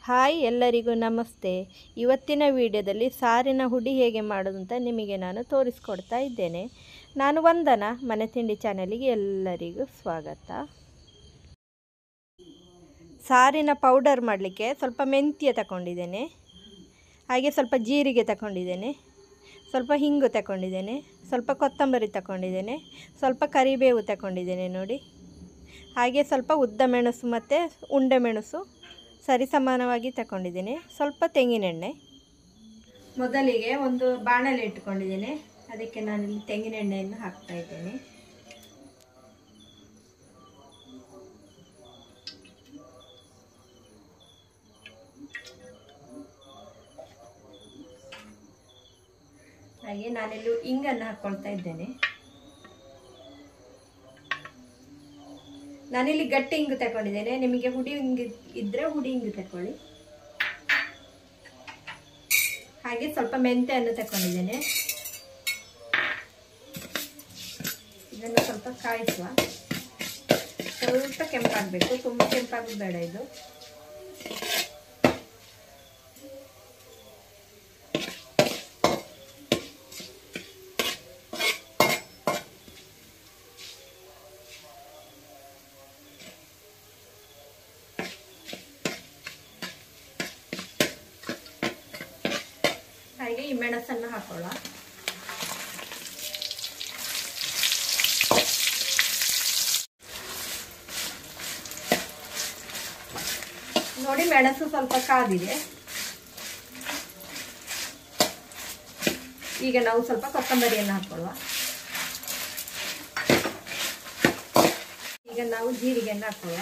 hi ಎಲ್ಲರಿಗೂ ನಮಸ್ತೆ ಇವತ್ತಿನ ವಿಡಿಯೋದಲ್ಲಿ ಸಾರಿನ ಹುಡಿ ಹೇಗೆ ಮಾಡೋದು ಅಂತ ನಿಮಗೆ ನಾನು ತೋರಿಸ್ಕೊಡ್ತಾ ಇದ್ದೇನೆ ನಾನು ವಂದನ ಮನೆ ತಿಂಡಿ ಚಾನಲಿಗೆ ಎಲ್ಲರಿಗೂ ಸ್ವಾಗತ ಸಾರಿನ ಪೌಡರ್ ಮಾಡಲಿಕ್ಕೆ ಸ್ವಲ್ಪ ಮೆಂತ್ಯ ತಗೊಂಡಿದ್ದೇನೆ ಹಾಗೆ ಸ್ವಲ್ಪ ಜೀರಿಗೆ ತಗೊಂಡಿದ್ದೇನೆ ಸ್ವಲ್ಪ ಹಿಂಗು ತಗೊಂಡಿದ್ದೇನೆ ಸ್ವಲ್ಪ ಕೊತ್ತಂಬರಿ ತಗೊಂಡಿದ್ದೇನೆ ಸ್ವಲ್ಪ ಕರಿಬೇವು ತಗೊಂಡಿದ್ದೇನೆ ನೋಡಿ ಹಾಗೆ ಸ್ವಲ್ಪ ಉದ್ದ ಮೆಣಸು ಮತ್ತು ಉಂಡೆ ಮೆಣಸು ಸರಿಸಮಾನವಾಗಿ ತಗೊಂಡಿದ್ದೇನೆ ಸ್ವಲ್ಪ ತೆಂಗಿನೆಣ್ಣೆ ಮೊದಲಿಗೆ ಒಂದು ಬಾಣಲೆ ಇಟ್ಕೊಂಡಿದ್ದೇನೆ ಅದಕ್ಕೆ ನಾನಿಲ್ಲಿ ತೆಂಗಿನೆಣ್ಣೆಯನ್ನು ಹಾಕ್ತಾ ಇದ್ದೇನೆ ಹಾಗೆ ನಾನಿಲ್ಲಿ ಇಂಗನ್ನು ಹಾಕ್ಕೊಳ್ತಾ ಇದ್ದೇನೆ ನಾನಿಲ್ಲಿ ಗಟ್ಟಿ ಇಂಗು ತಗೊಂಡಿದ್ದೇನೆ ನಿಮಗೆ ಹುಡಿ ಇಂಗು ಇದ್ರೆ ಹುಡಿ ಇಂಗು ತಕೊಳ್ಳಿ ಹಾಗೆ ಸ್ವಲ್ಪ ಮೆಂತೆಯನ್ನು ತಗೊಂಡಿದ್ದೇನೆ ಇದನ್ನು ಸ್ವಲ್ಪ ಕಾಯಿಸುವ ಸ್ವಲ್ಪ ಕೆಂಪಾಗಬೇಕು ತುಂಬ ಕೆಂಪಾಗೋದು ಬೇಡ ಇದು ಹಾಗೆ ಈ ಮೆಣಸನ್ನು ಹಾಕೊಳ್ಳ ನೋಡಿ ಮೆಣಸು ಸ್ವಲ್ಪ ಕಾದಿದೆ ಈಗ ನಾವು ಸ್ವಲ್ಪ ಕೊತ್ತಂಬರಿಯನ್ನು ಹಾಕೊಳ್ಳುವ ಈಗ ನಾವು ಜೀರಿಗೆಯನ್ನು ಹಾಕೊಳ್ಳುವ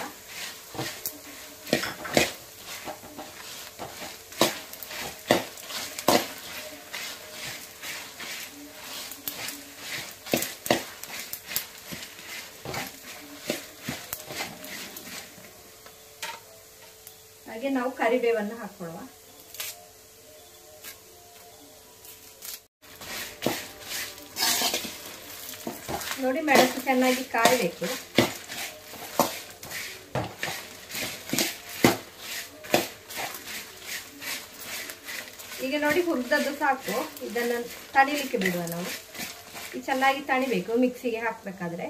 ಹಾಗೆ ನಾವು ಕರಿಬೇವನ್ನು ಹಾಕೊಳ್ಳುವ ನೋಡಿ ಮೆಣಸು ಚೆನ್ನಾಗಿ ಕಾಯಬೇಕು ಈಗ ನೋಡಿ ಹುರಿದದ್ದು ಸಾಕು ಇದನ್ನು ತಣಿಲಿಕ್ಕೆ ಬಿಡುವ ನಾವು ಇದು ಚೆನ್ನಾಗಿ ತಣಿಬೇಕು ಮಿಕ್ಸಿಗೆ ಹಾಕಬೇಕಾದ್ರೆ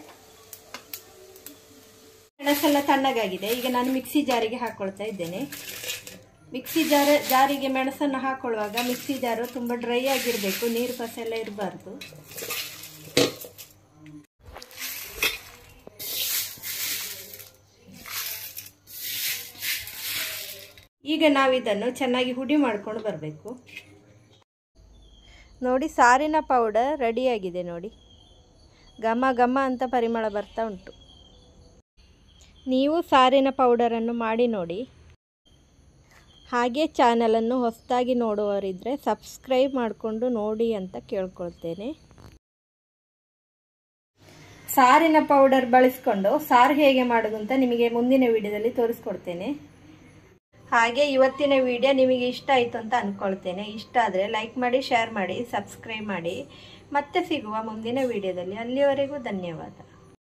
ಮೆಣಸೆಲ್ಲ ತಣ್ಣಗಾಗಿದೆ ಈಗ ನಾನು ಮಿಕ್ಸಿ ಜಾರಿಗೆ ಹಾಕೊಳ್ತಾ ಇದ್ದೇನೆ ಮಿಕ್ಸಿ ಜಾರ ಜಾರಿಗೆ ಮೆಣಸನ್ನು ಹಾಕೊಳ್ಳುವಾಗ ಮಿಕ್ಸಿ ಜಾರು ತುಂಬ ಡ್ರೈ ಆಗಿರಬೇಕು ನೀರು ಪಸ ಎಲ್ಲ ಇರಬಾರ್ದು ಈಗ ನಾವಿದನ್ನು ಚೆನ್ನಾಗಿ ಹುಡಿ ಮಾಡ್ಕೊಂಡು ಬರಬೇಕು ನೋಡಿ ಸಾರಿನ ಪೌಡರ್ ರೆಡಿಯಾಗಿದೆ ನೋಡಿ ಘಮ ಘಮ ಅಂತ ಪರಿಮಳ ಬರ್ತಾ ಉಂಟು ನೀವು ಸಾರಿನ ಪೌಡರನ್ನು ಮಾಡಿ ನೋಡಿ ಹಾಗೆ ಚಾನಲನ್ನು ಹೊಸದಾಗಿ ನೋಡುವವರಿದ್ದರೆ ಸಬ್ಸ್ಕ್ರೈಬ್ ಮಾಡಿಕೊಂಡು ನೋಡಿ ಅಂತ ಕೇಳ್ಕೊಳ್ತೇನೆ ಸಾರಿನ ಪೌಡರ್ ಬಳಸ್ಕೊಂಡು ಸಾರು ಹೇಗೆ ಮಾಡೋದು ಅಂತ ನಿಮಗೆ ಮುಂದಿನ ವಿಡಿಯೋದಲ್ಲಿ ತೋರಿಸ್ಕೊಡ್ತೇನೆ ಹಾಗೆ ಇವತ್ತಿನ ವಿಡಿಯೋ ನಿಮಗೆ ಇಷ್ಟ ಆಯಿತು ಅಂತ ಅಂದ್ಕೊಳ್ತೇನೆ ಇಷ್ಟ ಆದರೆ ಲೈಕ್ ಮಾಡಿ ಶೇರ್ ಮಾಡಿ ಸಬ್ಸ್ಕ್ರೈಬ್ ಮಾಡಿ ಮತ್ತೆ ಸಿಗುವ ಮುಂದಿನ ವಿಡಿಯೋದಲ್ಲಿ ಅಲ್ಲಿಯವರೆಗೂ ಧನ್ಯವಾದ